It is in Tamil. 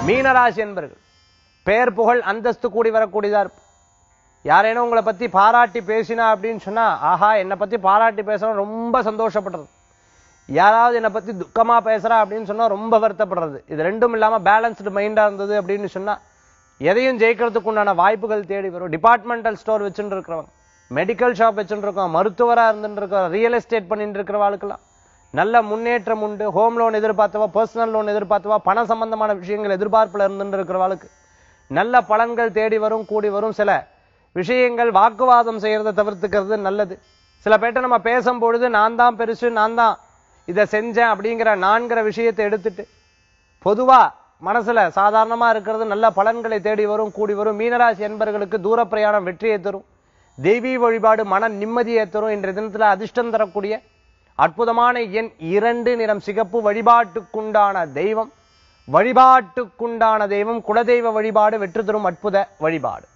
மீனராசி என்பர்கள் பெயர் புகழ் அந்தஸ்து கூடி வரக்கூடியதா இருக்கும் யாரேனும் உங்களை பத்தி பாராட்டி பேசினா அப்படின்னு சொன்னா ஆஹா என்னை பத்தி பாராட்டி பேசுறோம் ரொம்ப சந்தோஷப்படுறது யாராவது என்னை பத்தி துக்கமா பேசுறா அப்படின்னு சொன்னா ரொம்ப வருத்தப்படுறது இது ரெண்டும் இல்லாம பேலன்ஸ்டு மைண்டா இருந்தது அப்படின்னு சொன்னா எதையும் ஜெயிக்கிறதுக்கு உண்டான வாய்ப்புகள் தேடி வரும் டிபார்ட்மெண்டல் ஸ்டோர் வச்சுட்டு இருக்கிறவங்க மெடிக்கல் ஷாப் வச்சுட்டு இருக்கோம் மருத்துவரா இருந்துட்டு இருக்கோம் ரியல் எஸ்டேட் பண்ணிட்டு இருக்கிறவாளுக்கெல்லாம் நல்ல முன்னேற்றம் உண்டு ஹோம் லோன் எதிர்பார்த்தவா பர்சனல் லோன் எதிர்பார்த்தவா பண சம்பந்தமான விஷயங்கள் எதிர்பார்ப்புல இருந்துட்டு இருக்கிறவாளுக்கு நல்ல பலன்கள் தேடி வரும் கூடி வரும் சில விஷயங்கள் வாக்குவாதம் செய்யறதை தவிர்த்துக்கிறது நல்லது சில பேர்ட்ட நம்ம பேசும்பொழுது நான் தான் பெருசு நான் தான் இதை செஞ்சேன் அப்படிங்கிற நான்கிற விஷயத்தை எடுத்துட்டு பொதுவா மனசுல சாதாரணமா இருக்கிறது நல்ல பலன்களை தேடி வரும் கூடி வரும் மீனராசி என்பர்களுக்கு தூர பிரயாணம் வெற்றியை தரும் தெய்வீ வழிபாடு மன நிம்மதியை தரும் இன்றைய தினத்துல அதிர்ஷ்டம் தரக்கூடிய அற்புதமான எண் இரண்டு நிறம் சிகப்பு வழிபாட்டுக்குண்டான தெய்வம் வழிபாட்டுக்குண்டான தெய்வம் குலதெய்வ வழிபாடு வெற்றி தரும் அற்புத வழிபாடு